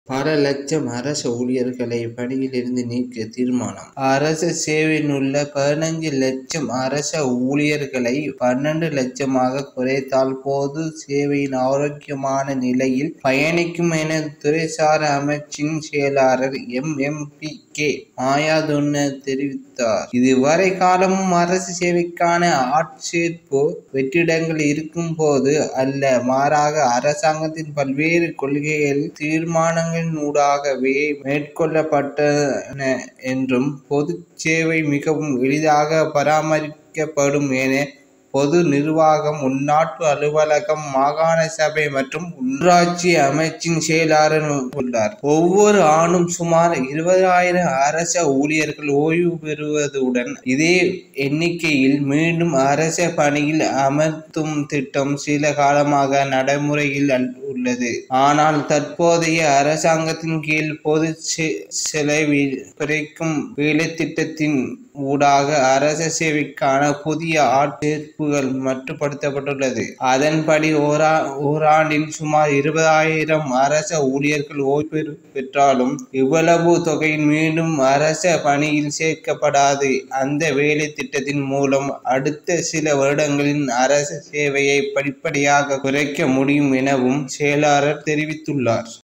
பல லட்சம் அரச ஊழியர்களை பணியிலிருந்து நீக்க தீர்மானம் அரச சேவையிலுள்ள பதினைந்து லட்சம் அரச ஊழியர்களை பன்னெண்டு லட்சமாக குறைத்தால் பொது சேவையின் ஆரோக்கியமான நிலையில் பயணிக்கும் என துறைசார் அமைச்சின் செயலாளர் M M P K Mayadunne தெரிவித்தார் இதுவரை காலமும் அரசு சேவைக்கான ஆட்சேர்ப்பு வெற்றிடங்கள் இருக்கும் போது அல்ல மாறாக அரசாங்கத்தின் பல்வேறு கொள்கைகள் தீர்மானங்களினூடாகவே மேற்கொள்ளப்பட்டன என்றும் பொதுச் சேவை மிகவும் எளிதாக பராமரிக்கப்படும் என பொது நிர்வாகம் உள்நாட்டு அலுவலகம் மாகாண சபை மற்றும் உள்ளாட்சி அமைச்சின் செயலாளர் உள்ளார் ஒவ்வொரு ஆண்டும் சுமார் இருபதாயிரம் அரச ஊழியர்கள் ஓய்வு பெறுவதுடன் இதே எண்ணிக்கையில் மீண்டும் அரச பணியில் அமர்த்தும் திட்டம் சில காலமாக நடைமுறையில் உள்ளது ஆனால் தற்போதைய அரசாங்கத்தின் கீழ் பொது செலவில் குறைக்கும் வேலை திட்டத்தின் ஊடாக அரச சேவைக்கான புதிய ஆட்சேர்ப்புகள் மட்டுப்படுத்தப்பட்டுள்ளது அதன்படி ஓரா ஓராண்டில் சுமார் இருபதாயிரம் அரச ஊழியர்கள் ஓய்வு பெற்றாலும் இவ்வளவு தொகை மீண்டும் அரச பணியில் சேர்க்கப்படாது அந்த வேலை திட்டத்தின் மூலம் அடுத்த சில வருடங்களில் அரச சேவையை படிப்படியாக குறைக்க முடியும் எனவும் செயலாளர் தெரிவித்துள்ளார்